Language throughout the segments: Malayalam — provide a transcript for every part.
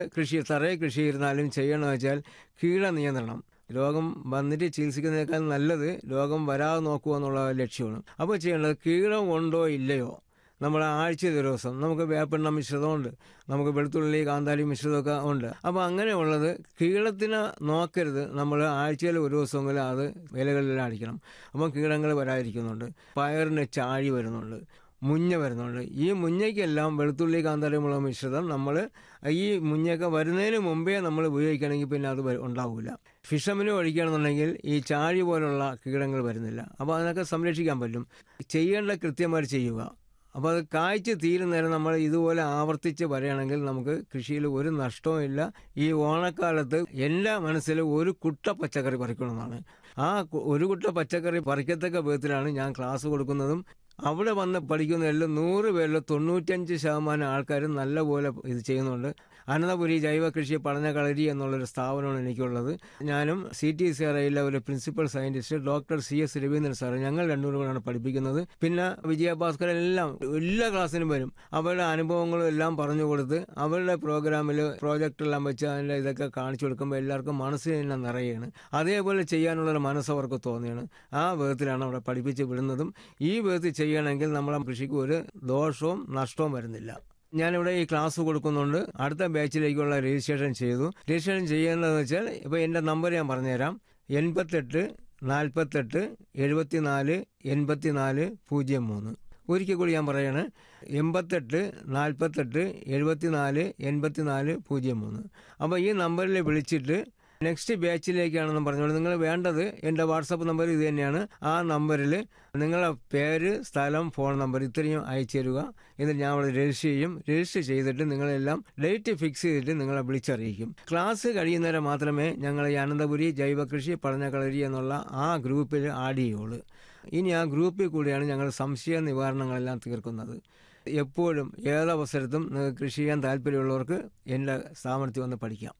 കൃഷി തറയെ കൃഷി ചെയ്തിരുന്നാലും ചെയ്യണമെന്ന് വെച്ചാൽ കീട നിയന്ത്രണം രോഗം വന്നിട്ട് ചികിത്സിക്കുന്നതിനേക്കാൾ നല്ലത് രോഗം വരാതെ നോക്കുക എന്നുള്ള ലക്ഷ്യമാണ് അപ്പോൾ ചെയ്യേണ്ടത് കീടം ഉണ്ടോ ഇല്ലയോ നമ്മൾ ആഴ്ച ദിവസം നമുക്ക് വേപ്പെണ്ണ മിശ്രിതമുണ്ട് നമുക്ക് വെളുത്തുള്ളി കാന്താരി മിശ്രിതമൊക്കെ ഉണ്ട് അപ്പോൾ അങ്ങനെയുള്ളത് കീടത്തിനെ നോക്കരുത് നമ്മൾ ആഴ്ചയിൽ ഒരു ദിവസമെങ്കിലും അത് ഇലകളിലെല്ലാം അടിക്കണം അപ്പം കീടങ്ങൾ വരാതിരിക്കുന്നുണ്ട് പയറിന് ചാഴി വരുന്നുണ്ട് മുഞ്ഞ വരുന്നുണ്ട് ഈ മുഞ്ഞയ്ക്കെല്ലാം വെളുത്തുള്ളി കാന്താരിമുളക മിശ്രിതം നമ്മൾ ഈ മുഞ്ഞയൊക്കെ വരുന്നതിന് മുമ്പേ നമ്മൾ ഉപയോഗിക്കുകയാണെങ്കിൽ പിന്നെ അത് വ- ഉണ്ടാവില്ല ഫിഷമിന് ഒഴിക്കുകയാണെന്നുണ്ടെങ്കിൽ ഈ ചാഴി പോലുള്ള കീടങ്ങൾ വരുന്നില്ല അപ്പോൾ അതിനൊക്കെ സംരക്ഷിക്കാൻ പറ്റും ചെയ്യേണ്ട കൃത്യമായിട്ട് ചെയ്യുക അപ്പോൾ അത് കായ്ച്ച് തീരുന്നേരം നമ്മൾ ഇതുപോലെ ആവർത്തിച്ച് വരികയാണെങ്കിൽ നമുക്ക് കൃഷിയിൽ ഒരു നഷ്ടവും ഇല്ല ഈ ഓണക്കാലത്ത് എൻ്റെ മനസ്സിൽ ഒരു കുട്ട പച്ചക്കറി പറിക്കണമെന്നാണ് ആ കു- ഒരു കുട്ട പച്ചക്കറി പറിക്കത്തക്ക വിധത്തിലാണ് ഞാൻ ക്ലാസ് കൊടുക്കുന്നതും അവിടെ വന്ന് പഠിക്കുന്ന എല്ലാം നൂറ് പേരിൽ തൊണ്ണൂറ്റഞ്ച് ശതമാനം ആൾക്കാരും നല്ലപോലെ ഇത് ചെയ്യുന്നുണ്ട് അനന്തപുരി ജൈവ കൃഷി പഠന കളരി എന്നുള്ളൊരു സ്ഥാപനമാണ് എനിക്കുള്ളത് ഞാനും സി ടി സി ആർ ഒരു principal scientist doctor C S Raveendran സാറ് ഞങ്ങൾ രണ്ടുപേരും കൂടെയാണ് പഠിപ്പിക്കുന്നത് പിന്നെ വിജയഭാസ്കർ എല്ലാം എല്ലാ ക്ലാസ്സിനും വരും അവരുടെ അനുഭവങ്ങളും എല്ലാം പറഞ്ഞു കൊടുത്ത് അവരുടെ പ്രോഗ്രാമിൽ പ്രോജക്റ്റ് എല്ലാം വെച്ച് അതിൻ്റെ ഇതൊക്കെ കാണിച്ചു കൊടുക്കുമ്പോൾ എല്ലാവർക്കും മനസ്സിൽ തന്നെ നിറയുകയാണ് അതേപോലെ ചെയ്യാനുള്ളൊരു മനസ്സ് അവർക്ക് തോന്നിയാണ് ആ വിധത്തിലാണ് അവിടെ പഠിപ്പിച്ച് വിടുന്നതും ഈ വിധത്തിൽ ചെയ്യണമെങ്കിൽ നമ്മളെ കൃഷിക്ക് ഒരു ദോഷവും നഷ്ടവും വരുന്നില്ല ഞാനിവിടെ ഈ ക്ലാസ് കൊടുക്കുന്നുണ്ട് അടുത്ത ബാച്ചിലേക്കുള്ള രജിസ്ട്രേഷൻ ചെയ്തു രജിസ്ട്രേഷൻ ചെയ്യുന്നതെന്ന് വെച്ചാൽ ഇപ്പോൾ എൻ്റെ നമ്പർ ഞാൻ പറഞ്ഞുതരാം എൺപത്തെട്ട് നാൽപ്പത്തെട്ട് എഴുപത്തിനാല് എൺപത്തിനാല് പൂജ്യം മൂന്ന് ഒരിക്കൽ കൂടി ഞാൻ പറയാണ് എൺപത്തെട്ട് നാൽപ്പത്തെട്ട് എഴുപത്തിനാല് എൺപത്തിനാല് പൂജ്യം മൂന്ന് അപ്പോൾ ഈ നമ്പറിൽ വിളിച്ചിട്ട് നെക്സ്റ്റ് ബാച്ചിലേക്കാണെന്ന് പറഞ്ഞോളൂ നിങ്ങൾ വേണ്ടത് എൻ്റെ വാട്സപ്പ് നമ്പർ ഇത് തന്നെയാണ് ആ നമ്പറിൽ നിങ്ങളുടെ പേര് സ്ഥലം ഫോൺ നമ്പർ ഇത്രയും അയച്ചു തരിക എന്നിട്ട് ഞാൻ അവിടെ രജിസ്റ്റർ ചെയ്യും രജിസ്റ്റർ ചെയ്തിട്ട് നിങ്ങളെല്ലാം ഡേറ്റ് ഫിക്സ് ചെയ്തിട്ട് നിങ്ങളെ വിളിച്ചറിയിക്കും ക്ലാസ് കഴിയുന്നവരെ മാത്രമേ ഞങ്ങൾ ഈ അനന്തപുരി ജൈവകൃഷി പഠനകളരി എന്നുള്ള ആ ഗ്രൂപ്പിൽ ആഡ് ചെയ്യുള്ളൂ ഇനി ആ ഗ്രൂപ്പിൽ കൂടിയാണ് ഞങ്ങൾ സംശയ നിവാരണങ്ങളെല്ലാം തീർക്കുന്നത് എപ്പോഴും ഏതവസരത്തും നിങ്ങൾക്ക് കൃഷി ചെയ്യാൻ താല്പര്യമുള്ളവർക്ക് എൻ്റെ സ്ഥാപനത്തിൽ വന്ന് പഠിക്കാം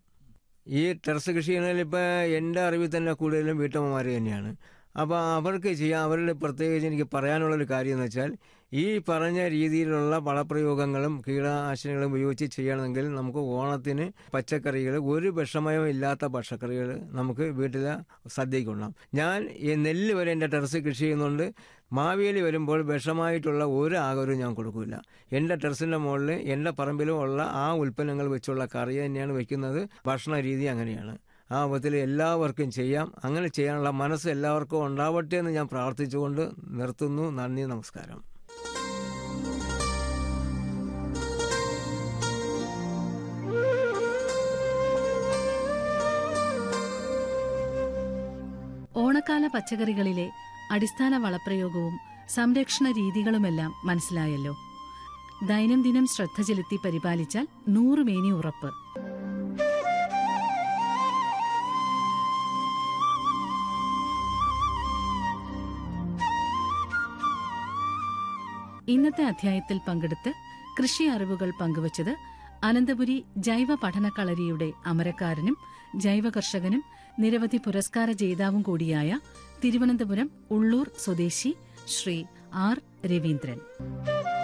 ഈ ടെറസ് കൃഷി ചെയ്യുന്നതിൽ ഇപ്പോൾ എൻ്റെ അറിവിൽ തന്നെ കൂടുതലും വീട്ടമ്മമാർ തന്നെയാണ് അപ്പോൾ അവർക്ക് ചെയ്യാൻ അവരുടെ പ്രത്യേകിച്ച് എനിക്ക് പറയാനുള്ളൊരു കാര്യം എന്ന് വെച്ചാൽ ഈ പറഞ്ഞ രീതിയിലുള്ള വളപ്രയോഗങ്ങളും കീടനാശിനികളും ഉപയോഗിച്ച് ചെയ്യണമെങ്കിൽ നമുക്ക് ഓണത്തിന് പച്ചക്കറികൾ ഒരു വിഷമയം ഇല്ലാത്ത പച്ചക്കറികൾ നമുക്ക് വീട്ടിൽ സദ്യക്കുണ്ടാം ഞാൻ ഈ നെല്ല് വരെ എൻ്റെ ടെറസ് കൃഷി ചെയ്യുന്നുണ്ട് മാവേലി വരുമ്പോൾ വിഷമായിട്ടുള്ള ഒരു ആഹാരവും ഞാൻ കൊടുക്കില്ല എൻ്റെ ടെറസിൻ്റെ മുകളിൽ എൻ്റെ പറമ്പിലും ഉള്ള ആ ഉൽപ്പന്നങ്ങൾ വെച്ചുള്ള കറി തന്നെയാണ് വെക്കുന്നത് ഭക്ഷണ രീതി അങ്ങനെയാണ് ആ വിധത്തിൽ എല്ലാവർക്കും ചെയ്യാം അങ്ങനെ ചെയ്യാനുള്ള മനസ്സ് എല്ലാവർക്കും ഉണ്ടാവട്ടെ എന്ന് ഞാൻ പ്രാർത്ഥിച്ചുകൊണ്ട് നിർത്തുന്നു നന്ദി നമസ്കാരം ഓണക്കാല പച്ചക്കറികളിലെ അടിസ്ഥാന വളപ്രയോഗവും സംരക്ഷണ രീതികളുമെല്ലാം മനസ്സിലായല്ലോ ദൈനംദിനം ശ്രദ്ധ ചെലുത്തി പരിപാലിച്ചാൽ നൂറുമേനി ഉറപ്പ് ഇന്നത്തെ അധ്യായത്തിൽ പങ്കെടുത്ത് കൃഷി അറിവുകൾ പങ്കുവച്ചത് അനന്തപുരി ജൈവ പഠന കളരിയുടെ അമരക്കാരനും ജൈവ കർഷകനും നിരവധി പുരസ്കാര ജേതാവും കൂടിയായ തിരുവനന്തപുരം ഉള്ളൂർ സ്വദേശി ശ്രീ ആർ രവീന്ദ്രൻ